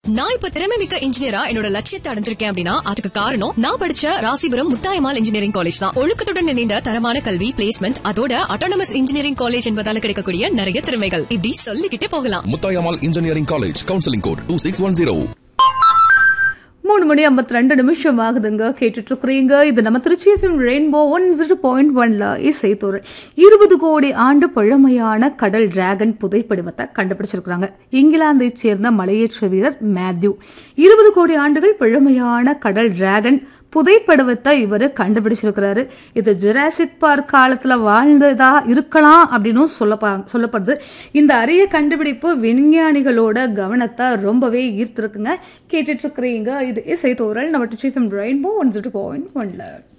நான் இப்ப திறமை மிக்க இன்ஜினியரா என்னோட லட்சியத்தை அடைஞ்சிருக்கேன் அப்படின்னா அதுக்கு காரணம் நான் படிச்ச ராசிபுரம் முத்தாயமால் இன்ஜினியரிங் காலேஜ் தான் ஒழுக்கத்துடன் இணைந்த தரமான கல்வி பிளேஸ்மெண்ட் அதோட அட்டானமஸ் இன்ஜினியரிங் காலேஜ் என்பதால கிடைக்கக்கூடிய நிறைய திறமைகள் இப்படி சொல்லிக்கிட்டே போகலாம் Muthayammal engineering college counselling code two six one zero மூணு மணி ஐம்பத்தி ரெண்டு நிமிஷம் ஆகுதுங்க கேட்டுட்டு இருக்கிறீங்க இது நம்ம Tiruchi FM rainbow one zero point ஒன்ல இசைத்தொழில் இருபது கோடி ஆண்டு பழமையான கடல் டிராகன் புதைப்படிவத்தை கண்டுபிடிச்சிருக்கிறாங்க இங்கிலாந்தை சேர்ந்த மலையேற்ற வீரர் மேத்யூ இருபது கோடி ஆண்டுகள் பழமையான கடல் டிராகன் புதைப்படிவத்தை இவர் கண்டுபிடிச்சிருக்கிறாரு இது ஜுராசிக் பார்க் காலத்துல வாழ்ந்ததா இருக்கலாம் அப்படின்னு சொல்லப்பா சொல்லப்படுது இந்த அரிய கண்டுபிடிப்பு விஞ்ஞானிகளோட கவனத்தை ரொம்பவே ஈர்த்திருக்குங்க கேட்டுட்டு இருக்கிறீங்க இது இசைத்தோரல் நம்ம டிச்சி ரெயின்போ ஒன் ஜீரோ பாயிண்ட் ஒன்ல